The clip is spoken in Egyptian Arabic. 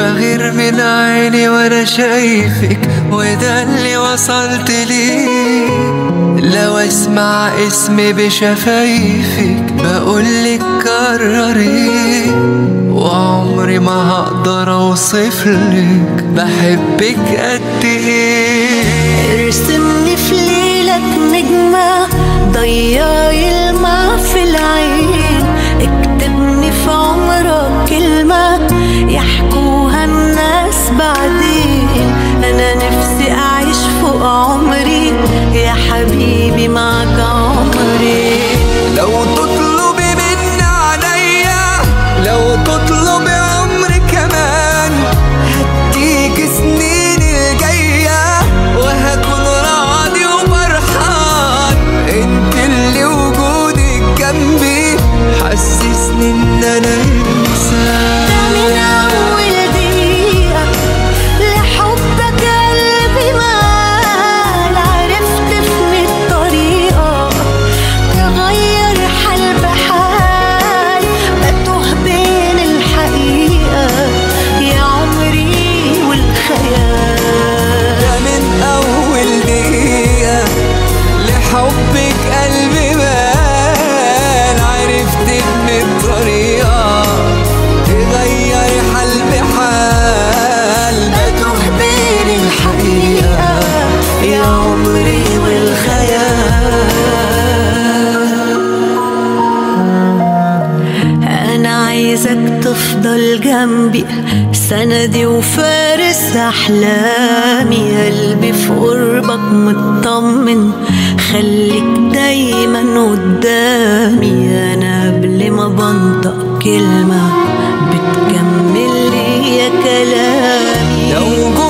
بغير من عيني وانا شايفك وده اللي وصلت ليه لو اسمع اسمي بشفايفك بقولك كرري وعمري ما هقدر اوصفلك بحبك قد ايه ارسمني في ليلك نجمة ضيع يلمع في العين اكتبني في عمرك كلمة يحكوها الناس بعدين انا نفسي اعيش فوق عمري يا حبيبي معك عمري لو تطلبي مني عليا لو تطلبي عمري كمان هديك سنين الجاية وهكون راضي وفرحان انت اللي وجودك جنبي حسسني ان انا انسان ده من أول دقيقة لحبك قلبي مال عرفت في مية طريقة تغير حال بحال بتوه بين الحقيقة يا عمري والخيال ده من أول دقيقة لحبك قلبي بان عرفت إن الطريقة تغير حال بحال بتوه بين الحقيقة يا عمري والخيال أنا عايزك تفضل جنبي سندي وفارس أحلامي قلبي في قربك مطمن خليك دايما قدامي أنا قبل ما بنطق كلمة بتكمل لي يا كلامي لو